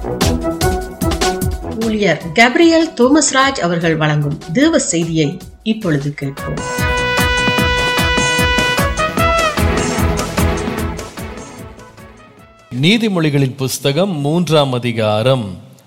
ஊழியர் கேப்ரியல் தோமஸ்ராஜ் அவர்கள் வழங்கும் தேவ செய்தியை இப்பொழுது கேட்போம் நீதிமொழிகளின் புஸ்தகம் மூன்றாம் அதிகாரம்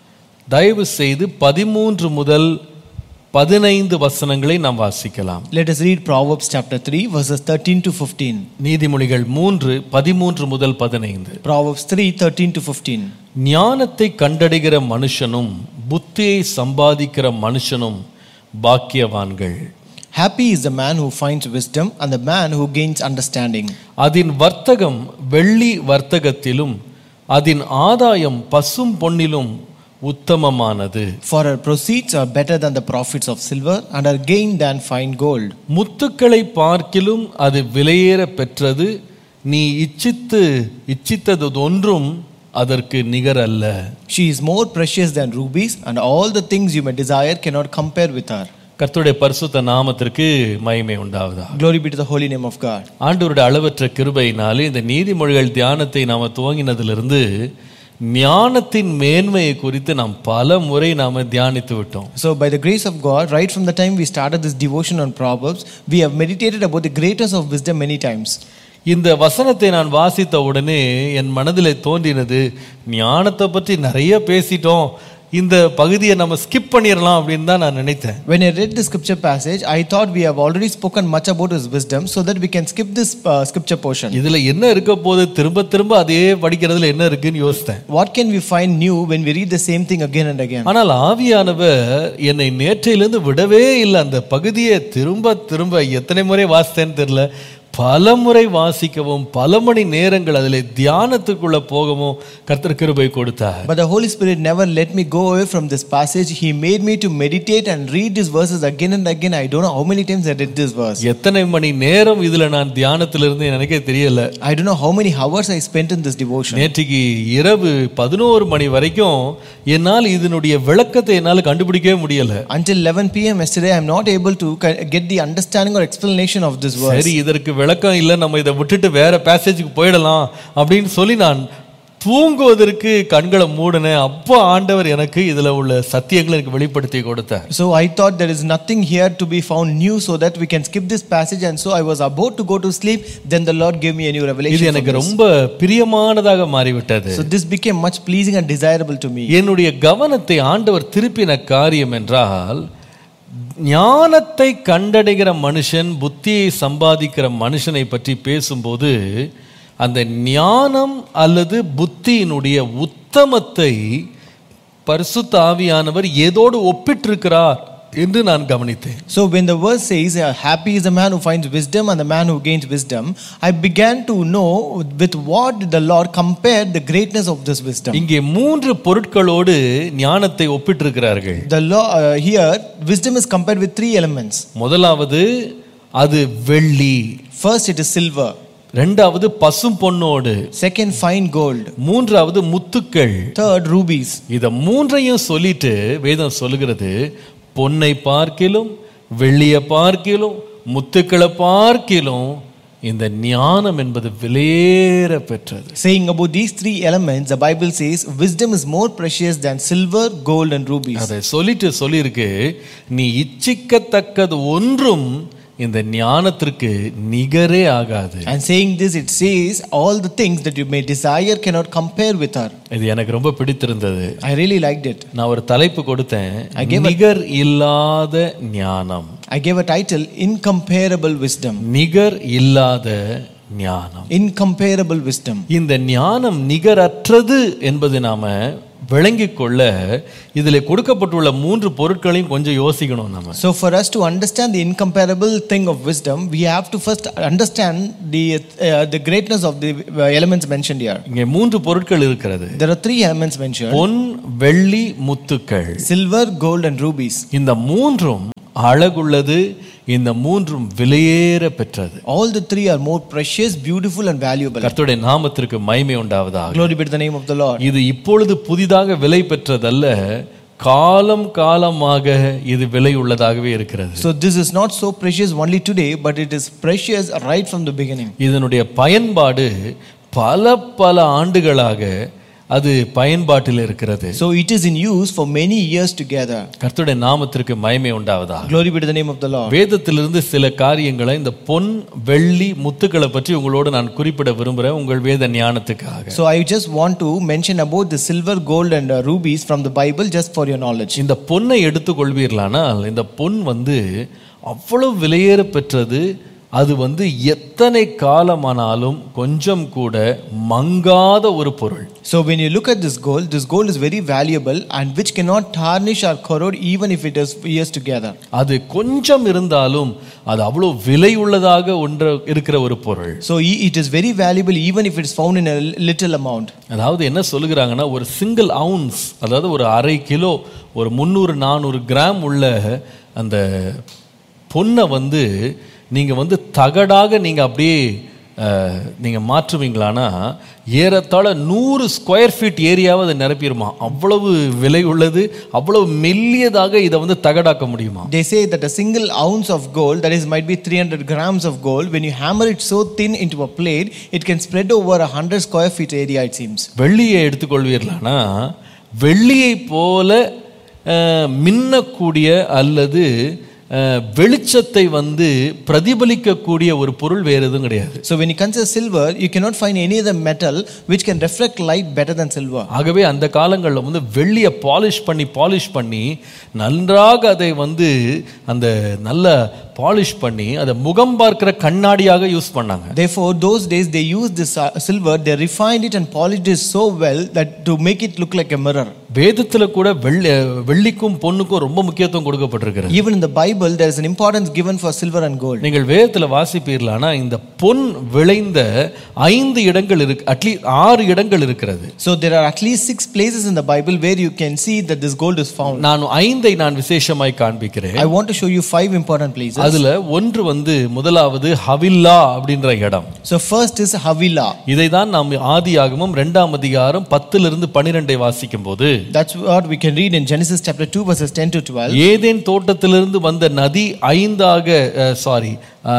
தயவு செய்து பதிமூன்று முதல் பதினைந்து வசனங்களை நாம் வாசிக்கலாம் Let us read Proverbs chapter 3, verses 13 to 15. நீதிமொழிகள் மூன்று பதிமூன்று முதல் பதினைந்து Proverbs 3, 13 to 15. ஞானத்தை கண்டடைகிற மனுஷனும் புத்தியை சம்பாதிக்கிற மனுஷனும் பாக்கியவான்கள் Happy is the man who finds wisdom and the man who gains understanding. அதன் வர்த்தகம் வெள்ளி வர்த்தகத்திலும் அதன் ஆதாயம் பசும் பொன்னிலும் உத்தமமானது For her proceeds are better than the profits of silver, and her gain than fine gold. முத்துக்களை பார்க்கிலும் அது விலையேற பெற்றது நீ இச்சித்து இச்சித்தது ஒன்றும் அதற்கு நிகரல்ல She is more precious than rubies, and all the things you may desire cannot compare with her. கர்த்தருடைய பரிசுத்த நாமத்திற்கு மகிமை உண்டாவதா Glory be to the holy name of God. ஆண்டவருடைய அளவற்ற கிருபையினாலே இந்த நீதிமொழிகள் தியானத்தை நாம துவங்கினதிலிருந்து ஞானத்தின் மேன்மையை குறித்து நாம் பல முறை நாம தியானித்து விட்டோம் So, by the grace of God, right from the time we started this devotion on Proverbs, we have meditated about the greatness of wisdom many times. இந்த வசனத்தை நான் வாசித்த உடனே என் மனதிலே தோன்றினது ஞானத்தை பற்றி நிறைய பேசிட்டோம் இந்த பகுதியை நம்ம ஸ்கிப் பண்ணிடலாம் அப்படின்னு தான் நான் நினைத்தேன் When I read the scripture passage, I thought we have already spoken much about his wisdom so that we can skip this uh, scripture portion. இதுல என்ன இருக்க போது திரும்ப திரும்ப அதே படிக்கிறதுல என்ன இருக்குன்னு யோசித்தேன் What can we find new when we read the same thing again and again? ஆனால் ஆவியானவர் என்னை நேற்றையிலிருந்து விடவே இல்லை அந்த பகுதியை திரும்ப திரும்ப எத்தனை முறை வாசித்தேன்னு தெரியல பல முறை வாசிக்கவும் பல மணி நேரங்கள் அதில் தியானத்துக்குள்ள போகவும் கர்த்தர் கிருபை கொடுத்தார் But the Holy Spirit never let me go away from this passage. He made me to meditate and read these verses again and again. I don't know how many times I read this verse. எத்தனை மணி நேரம் இதுல நான் தியானத்தில் இருந்து எனக்கே தெரியல I don't know how many hours I spent in this devotion. நேற்றுக்கு இரவு பதினோரு மணி வரைக்கும் என்னால் இதனுடைய விளக்கத்தை என்னால் கண்டுபிடிக்கவே முடியல Until 11 p.m. yesterday, I'm not able to ca- get the understanding or explanation of this verse. சரி இதற்கு விளக்கம் இல்லை நம்ம இதை விட்டுட்டு வேற பேசேஜுக்கு போயிடலாம் அப்படின்னு சொல்லி நான் தூங்குவதற்கு கண்களை மூடினேன் அப்போ ஆண்டவர் எனக்கு இதுல உள்ள சத்தியங்களை எனக்கு வெளிப்படுத்தி கொடுத்தார் So I thought there is nothing here to be found new so that we can skip this passage. And so I was about to go to sleep. Then the Lord gave me a new இது revelation. from எனக்கு this. ரொம்ப பிரியமானதாக மாறிவிட்டது So this became much pleasing and desirable to me. என்னுடைய கவனத்தை ஆண்டவர் திருப்பின காரியம் என்றால் ஞானத்தை கண்டடைகிற மனுஷன் புத்தியை சம்பாதிக்கிற மனுஷனை பற்றி பேசும்போது அந்த ஞானம் அல்லது புத்தியினுடைய உத்தமத்தை பரிசுத்த ஆவியானவர் ஏதோடு ஒப்பிட்டிருக்கிறார் என்று நான் கவனித்தேன் So when the verse says, uh, Happy is the man who finds wisdom and the man who gains wisdom, I began to know with what did the Lord compared the greatness of this wisdom. இங்கே மூன்று பொருட்களோடு ஞானத்தை ஒப்பிட்டிருக்கிறார்கள் The law uh, here, wisdom is compared with three elements. முதலாவது அது வெள்ளி First, it is silver. ரெண்டாவது பசும் பொன்னோடு Second, fine gold. மூன்றாவது முத்துக்கள் Third, rubies. இத மூன்றையும் சொல்லிட்டு வேதம் சொல்லுகிறது பொன்னை பார்க்கிலும் வெள்ளியை பார்க்கிலும் முத்துக்களை பார்க்கிலும் இந்த ஞானம் என்பது விலையேற பெற்றது Saying about these three elements, the Bible says, wisdom is more precious than silver, gold, and rubies. அதை சொல்லிட்டு சொல்லியிருக்கு நீ இச்சிக்கத்தக்கது ஒன்றும் இந்த ஞானத்திற்கு நிகரே ஆகாது And saying this, it says, all the things that you may desire cannot compare with her. இது எனக்கு ரொம்ப பிடித்திருந்தது I really liked it. நான் ஒரு தலைப்பு கொடுத்தேன் I gave a- நிகர் இல்லாத ஞானம் I gave a title, Incomparable Wisdom. நிகர் இல்லாத ஞானம் Incomparable Wisdom. இந்த ஞானம் நிகரற்றது என்பது நாம விளங்கிக் கொள்ள இதில் கொடுக்கப்பட்டுள்ள மூன்று பொருட்களையும் கொஞ்சம் யோசிக்கணும் நம்ம So, for us to understand the incomparable thing of wisdom, we have to first understand the, uh, the greatness of the uh, elements mentioned here. இங்கே மூன்று பொருட்கள் இருக்கிறது There are three elements mentioned பொன் வெள்ளி முத்துக்கள் silver, gold, and rubies. இந்த மூன்றும் அழகுள்ளது இந்த மூன்றும் விலையேற பெற்றது All the three are more precious, beautiful, and valuable. கர்த்தருடைய நாமத்திற்கு மகிமை உண்டாவதாக Glory be to the name of the Lord. இது இப்பொழுது புதிதாக விலை பெற்றதல்ல காலம் காலமாக இது விலை உள்ளதாகவே இருக்கிறது So, this is not so precious only today, but it is precious right from the beginning. இதனுடைய பயன்பாடு பல பல ஆண்டுகளாக அது பயன்பாட்டில் இருக்கிறது So it is in use for many years together. கர்த்தருடைய நாமத்திற்கு மகிமை உண்டாவதா Glory be to the name of the Lord. வேதத்திலிருந்து சில காரியங்களை இந்த பொன் வெள்ளி முத்துக்களை பற்றி உங்களோடு நான் குறிப்பிட விரும்புகிறேன் உங்கள் வேத ஞானத்துக்காக So I just want to mention about the silver, gold, and uh, rubies from the Bible just for your knowledge. இந்த பொன்னை எடுத்துக்கொள்வீர்களானால் இந்த பொன் வந்து அவ்வளவு விலையேற பெற்றது அது வந்து எத்தனை காலமானாலும் கொஞ்சம் கூட மங்காத ஒரு பொருள் So when you look at this gold, this gold is very valuable and which cannot tarnish or corrode even if it is years together. அது கொஞ்சம் இருந்தாலும் அது அவ்வளோ விலை உள்ளதாக ஒன்று இருக்கிற ஒரு பொருள் So e- it is very valuable even if it is found in a l- little amount. அதாவது என்ன சொல்லுகிறாங்கன்னா ஒரு சிங்கிள் அவுன்ஸ் அதாவது ஒரு அரை கிலோ ஒரு முந்நூறு நானூறு கிராம் உள்ள அந்த பொண்ணை வந்து நீங்கள் வந்து தகடாக நீங்கள் அப்படியே அஹ், நீங்கள் மாற்றுவீங்களானா ஏறத்தாழ நூறு ஸ்கொயர் ஃபீட் ஏரியாவை அதை நிரப்பிடுமா அவ்வளவு விலை உள்ளது அவ்வளவு மெல்லியதாக இதை வந்து தகடாக்க முடியுமா They say that a single ounce of gold, that is, might be 300 grams of gold, when you hammer it so thin into a plate, it can spread over a 100 square feet area, it seems. வெள்ளியை எடுத்துக்கொள்வீர்களானா வெள்ளியை போல அஹ், மின்னக்கூடிய அல்லது அஹ், வெளிச்சத்தை வந்து பிரதிபலிக்கக்கூடிய ஒரு பொருள் வேறு எதுவும் கிடையாது So when you consider silver, you cannot find any other metal which can reflect light better than silver. ஆகவே அந்த காலங்களில் வந்து வெள்ளியை பாலிஷ் பண்ணி பாலிஷ் பண்ணி நன்றாக அதை வந்து அந்த நல்ல பாலிஷ் பண்ணி அதை முகம் பார்க்கிற கண்ணாடியாக யூஸ் பண்ணாங்க Therefore, those days they used this uh, silver, they refined it and polished it so well that to make it look like a mirror. வேதத்துல கூட வெள்ளி வெள்ளிக்கும் பொண்ணுக்கும் ரொம்ப முக்கியத்துவம் கொடுக்கப்பட்டிருக்கிறது Even in the Bible, there is an importance given for silver and gold. நீங்கள் வேதத்துல வாசிப்பீர்களானா இந்த பொன் விளைந்த ஐந்து இடங்கள் இருக்கு அட்லீஸ்ட் ஆறு இடங்கள் இருக்கிறது So there are at least six places in the Bible where you can see that this gold is found. நான் ஐந்தை நான் விசேஷமாய் காண்பிக்கிறேன் I want to show you five important places. அதுல ஒன்று வந்து முதலாவது ஹவில்லா அப்படின்ற இடம் So first is Havila. இதை தான் நாம் ஆதி ஆகமும் ரெண்டாம் அதிகாரம் பத்திலிருந்து பனிரெண்டை வாசிக்கும் போது That's what we can read in Genesis chapter 2 verses 10 to 12. ஏதேன் தோட்டத்திலிருந்து வந்த நதி ஐந்தாக சாரி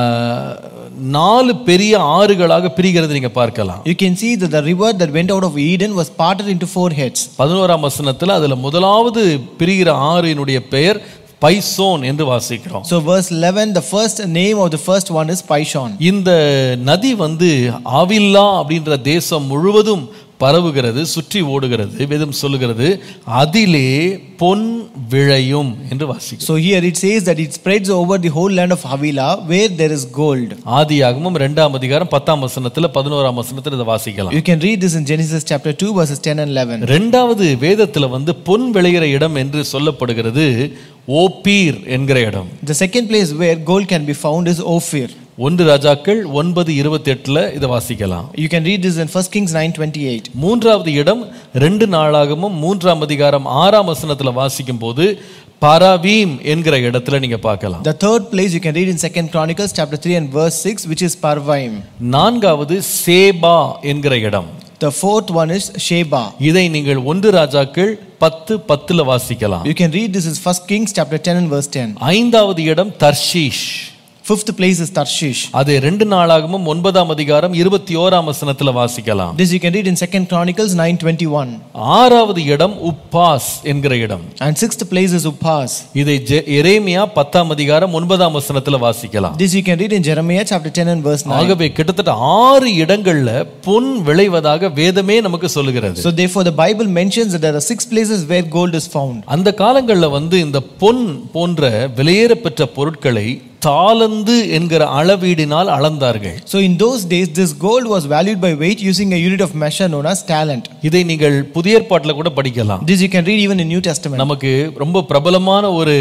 நாலு பெரிய ஆறுகளாக பிரிகிறது நீங்க பார்க்கலாம் You can see that the river that went out of Eden was parted into four heads. பதினோராம் வசனத்துல அதுல முதலாவது பிரிகிற ஆறினுடைய பெயர் பைசோன் என்று வாசிக்கிறோம் So verse 11, the first name of the first one is Pishon. இந்த நதி வந்து ஆவில்லா அப்படின்ற தேசம் முழுவதும் பரவுகிறது சுற்றி ஓடுகிறது வேதம் சொல்லுகிறது அதிலே பொன் விளையும் என்று வாசிக்கிறோம் So here it says that it spreads over the whole land of Havila where there is gold. ஆதியாகமம் ரெண்டாம் அதிகாரம் பத்தாம் வசனத்துல பதினோராம் வசனத்துல இதை வாசிக்கலாம் You can read this in Genesis chapter 2 verses 10 and 11. ரெண்டாவது வேதத்துல வந்து பொன் விளைகிற இடம் என்று சொல்லப்படுகிறது ஓப்பீர் என்கிற இடம் The second place where gold can be found is Ophir. ஒன்று ராஜாக்கள் ஒன்பது இருபத்தி எட்டுல இதை வாசிக்கலாம் You can read this in 1 Kings 9:28. மூன்றாவது இடம் ரெண்டு நாளாகமும் மூன்றாம் அதிகாரம் ஆறாம் வசனத்துல வாசிக்கும் போது பரவீம் என்கிற இடத்துல நீங்க பார்க்கலாம் The third place you can read in 2nd Chronicles chapter 3 and verse 6 which is Parvaim. நான்காவது சேபா என்கிற இடம் The fourth one is Sheba. இதை நீங்கள் ஒன்று ராஜாக்கள் பத்து பத்துல வாசிக்கலாம் You can read this in 1 Kings chapter 10 and verse 10. ஐந்தாவது இடம் Tarshish Fifth place is Tarshish. அதை ரெண்டு நாளாகவும் ஒன்பதாம் அதிகாரம் இருபத்தி ஓராம் வசனத்துல வாசிக்கலாம் This you can read in 2nd Chronicles 9:21. ஆறாவது இடம் உப்பாஸ் என்கிற இடம் And sixth place is Uppas. இதை ஜெ- எரேமியா பத்தாம் அதிகாரம் ஒன்பதாம் வசனத்துல வாசிக்கலாம் This you can read in Jeremiah chapter 10 and verse 9. ஆகவே கிட்டத்தட்ட ஆறு இடங்கள்ல பொன் விளைவதாக வேதமே நமக்கு சொல்லுகிறது So therefore the Bible mentions that there are six places where gold is found. அந்த காலங்கள்ல வந்து இந்த பொன் போன்ற விலையேற பெற்ற பொருட்களை தாளந்து என்கிற அளவீடினால் அளந்தார்கள் So in those days this gold was valued by weight using a unit of measure known as talent. இதை நீங்கள் புதிய ஏற்பாட்டில் கூட படிக்கலாம் This you can read even in New Testament. நமக்கு ரொம்ப பிரபலமான ஒரு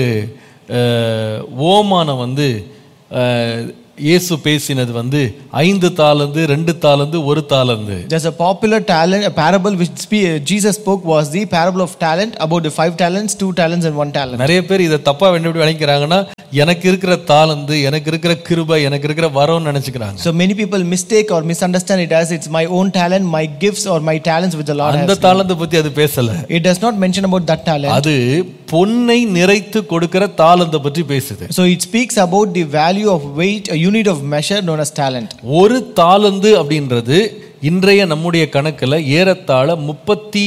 அஹ், ஓமானம் வந்து அஹ், இயேசு பேசினது வந்து ஐந்து தாளந்து ரெண்டு தாளந்து ஒரு தாளந்து There's a popular talent, a parable which spe- Jesus spoke was the parable of talent about the five talents, two talents, and one talent. நிறைய பேர் இதை தப்பா எப்படி விளங்கிறாங்கன்னா எனக்கு இருக்கிற தாளந்து எனக்கு இருக்கிற கிருபை எனக்கு இருக்கிற வரம்னு நினைச்சுக்கிறாங்க So many people mistake or misunderstand it as it's my own talent, my gifts, or my talents which the Lord அந்த has. தாளந்தை பத்தி அது பேசல It does not mention about that talent. அது பொன்னை நிறைத்து கொடுக்கிற தாளந்தை பற்றி பேசுது So it speaks about the value of weight, a unit of measure known as talent. ஒரு தாளந்து அப்படின்றது இன்றைய நம்முடைய கணக்குல ஏறத்தாழ முப்பத்தி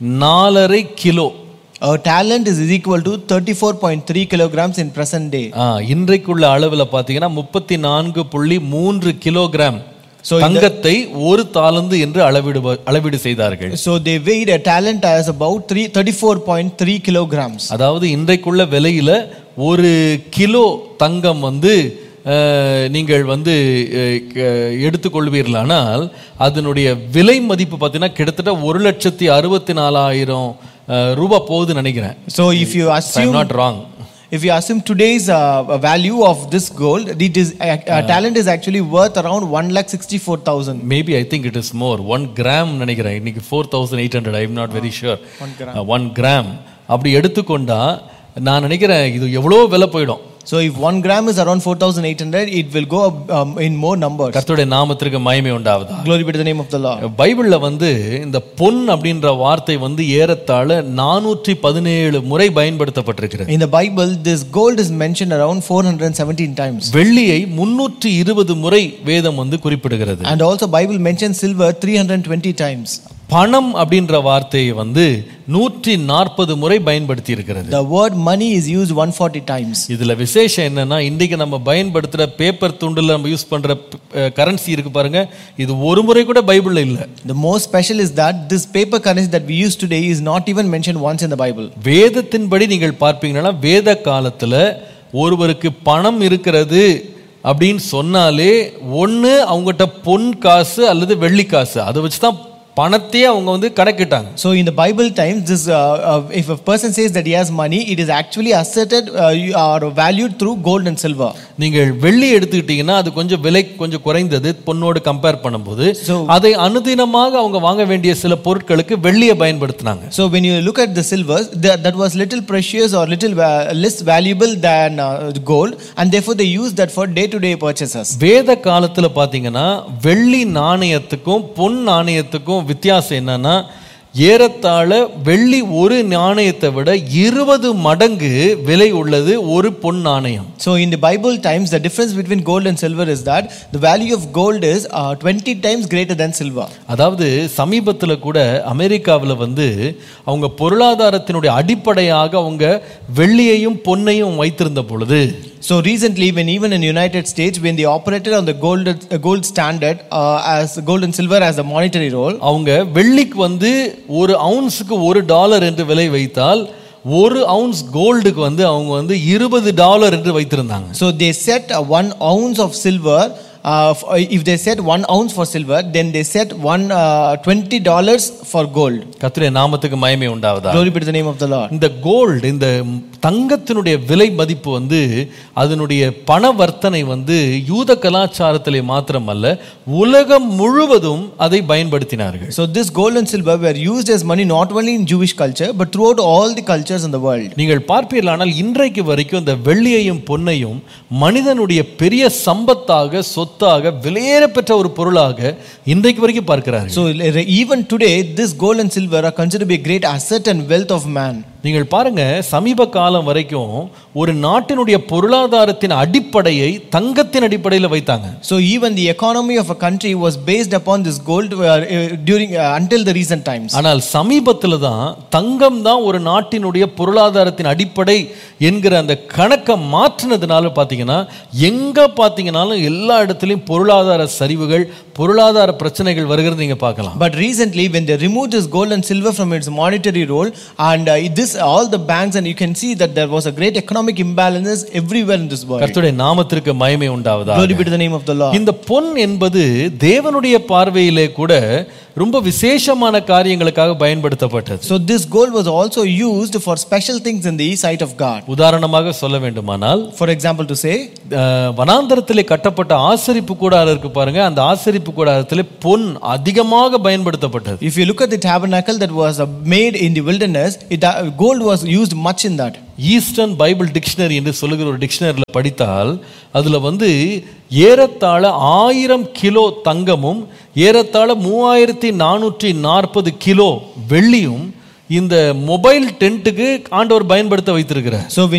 நாலரை kilo A talent is equal to 34.3 kilograms in present day. ஆ, இன்றைக்குள்ள அளவுல பாத்தீங்கன்னா முப்பத்தி நான்கு புள்ளி மூன்று கிலோகிராம் So in the- தங்கத்தை ஒரு தாளந்து என்று அளவிடு அளவீடு செய்தார்கள் So they weighed a talent as about three, 34.3 kilograms. அதாவது இன்றைக்குள்ள விலையில ஒரு கிலோ தங்கம் வந்து அஹ், நீங்கள் வந்து அஹ், க- எடுத்துக்கொள்வீர்களானால் அதனுடைய விலை மதிப்பு பார்த்தீங்கன்னா கிட்டத்தட்ட ஒரு லட்சத்தி அறுபத்தி நாலாயிரம் அஹ், ரூபாய் போகுதுன்னு நினைக்கிறேன் So if you I assume not wrong if you assume today's uh, value of this gold, it is a, a talent is actually worth around one lakh sixty four thousand. Maybe I think it is more one gram நினைக்கிறேன் இன்னைக்கு four thousand eight hundred I am not very sure one gram அப்படி எடுத்துக்கொண்டா நான் நினைக்கிறேன் இது எவ்வளோ விலை போயிடும் So if one gram is around four thousand eight hundred, it will go up um, in more numbers. கர்த்தருடைய நாமத்திற்கு மகிமை உண்டாவதா Glory be to the name of the Lord. பைபிள்ல வந்து இந்த பொன் அப்படின்ற வார்த்தை வந்து ஏறத்தாழ நானூற்றி பதினேழு முறை பயன்படுத்தப்பட்டிருக்கிறது In the Bible, this gold is mentioned around 417 times. வெள்ளியை முன்னூற்றி இருபது முறை வேதம் வந்து குறிப்பிடுகிறது And also Bible mentions silver 320 times. பணம் அப்படின்ற வார்த்தையை வந்து நூற்றி நாற்பது முறை பயன்படுத்தி இருக்கிறது The word money is used 140 times. இதுல விசேஷம் என்னன்னா இன்றைக்கு நம்ம பயன்படுத்துற பேப்பர் துண்டுல நம்ம யூஸ் பண்ற கரன்சி இருக்கு பாருங்க இது ஒரு முறை கூட பைபிள்ல இல்ல The most special is that this paper currency that we use today is not even mentioned once in the Bible. வேதத்தின்படி நீங்கள் பார்ப்பீங்கன்னா வேத காலத்துல ஒருவருக்கு பணம் இருக்கிறது அப்படின்னு சொன்னாலே ஒண்ணு அவங்ககிட்ட பொன் காசு அல்லது வெள்ளி காசு அதை வச்சு தான் பணத்தையே அவங்க வந்து கணக்கிட்டாங்க So in the Bible times, this uh, uh, if a person says that he has money, it is actually asserted uh, you- or valued through gold and silver. நீங்கள் வெள்ளி எடுத்துக்கிட்டீங்கன்னா அது கொஞ்சம் விலை கொஞ்சம் குறைந்தது பொண்ணோடு கம்பேர் பண்ணும்போது So- அதை அனுதினமாக அவங்க வாங்க வேண்டிய சில பொருட்களுக்கு வெள்ளியை பயன்படுத்தினாங்க So when you look at the silver, that, that was little precious or little va- less valuable than uh, gold, and therefore they used that for day-to-day purchases. வேத காலத்துல பாத்தீங்கன்னா வெள்ளி நாணயத்துக்கும் பொன் நாணயத்துக்கும் வித்தியாசம் என்னன்னா ஏறத்தாழ வெள்ளி ஒரு நாணயத்தை விட இருபது மடங்கு விலை உள்ளது ஒரு பொன் நாணயம் So in the Bible times, the difference between gold and silver is that the value of gold is uh, 20 times greater than silver. அதாவது சமீபத்துல கூட அமெரிக்காவுல வந்து அவங்க பொருளாதாரத்தினுடைய அடிப்படையாக அவங்க வெள்ளியையும் பொன்னையும் வைத்திருந்த பொழுது So recently, when even in United States, when they operated on the gold uh, gold standard uh, as gold and silver as a monetary role, அவங்க வெள்ளிக்கு வந்து ஒரு அவுன்ஸுக்கு ஒரு டாலர் என்று விலை வைத்தால் ஒரு அவுன்ஸ் கோல்டுக்கு வந்து அவங்க வந்து இருபது டாலர் என்று வைத்திருந்தாங்க so they set uh, one ounce of silver. Uh, f- uh, if they set one ounce for silver, then they set one uh, twenty dollars for gold. கர்த்தருடைய நாமத்துக்கு மயமே உண்டாவதா Glory be to the name of the Lord. இந்த gold இந்த தங்கத்தினுடைய விலை மதிப்பு வந்து அதனுடைய பண வர்த்தனை வந்து யூத கலாச்சாரத்திலே மாத்திரமல்ல உலகம் முழுவதும் அதை பயன்படுத்தினார்கள் So this gold and silver were used as money not only in Jewish culture but throughout all the cultures in the world. நீங்கள் பார்ப்பீர்களானால் இன்றைக்கு வரைக்கும் இந்த வெள்ளியையும் பொன்னையும் மனிதனுடைய பெரிய சம்பத்தாக சொத்தாக விலையேற பெற்ற ஒரு பொருளாக இன்றைக்கு வரைக்கும் பார்க்கிறார்கள் So l- even today, this gold and silver are considered to be a great asset and wealth of man. நீங்கள் பாருங்க சமீப காலம் வரைக்கும் ஒரு நாட்டினுடைய பொருளாதாரத்தின் அடிப்படையை தங்கத்தின் அடிப்படையில் வைத்தாங்க So even the economy of a country was based upon this gold uh, uh, during uh, until the recent times. ஆனால் சமீபத்தில் தான் தங்கம் தான் ஒரு நாட்டினுடைய பொருளாதாரத்தின் அடிப்படை என்கிற அந்த கணக்கை மாற்றினதுனால பார்த்தீங்கன்னா எங்க பார்த்தீங்கன்னாலும் எல்லா இடத்துலையும் பொருளாதார சரிவுகள் பொருளாதார பிரச்சனைகள் வருகிறது நீங்க பார்க்கலாம் But recently, when they removed this gold and silver from its monetary role, and uh, this all the banks, and you can see that there was a great economic imbalances everywhere in this world. கர்த்தருடைய நாமத்திற்கு மயமே உண்டாவதா Glory be to the name of the Lord. இந்த பொன் என்பது தேவனுடைய பார்வையிலே கூட ரொம்ப விசேஷமான காரியங்களுக்காக பயன்படுத்தப்பட்டது So this gold was also used for special things in the sight of God. உதாரணமாக சொல்ல வேண்டுமானால் For example, to say, அஹ், வனாந்தரத்திலே கட்டப்பட்ட ஆசரிப்பு கூடாரம் இருக்கு பாருங்க அந்த ஆசரிப்பு கூடாரத்திலே பொன் அதிகமாக பயன்படுத்தப்பட்டது if you look at the tabernacle that was uh, made in the wilderness, it, uh, gold was used much in that. Eastern Bible dictionary என்று சொல்லுகிற ஒரு டிக்ஷனரியில் படித்தால் அதில் வந்து ஏறத்தாழ ஆயிரம் கிலோ தங்கமும் ஏறத்தாழ மூவாயிரத்தி நானூற்றி நாற்பது கிலோ வெள்ளியும் இந்த மொபைல் டென்ட்டுக்கு ஆண்டவர் பயன்படுத்த வைத்திருக்கிறார் So when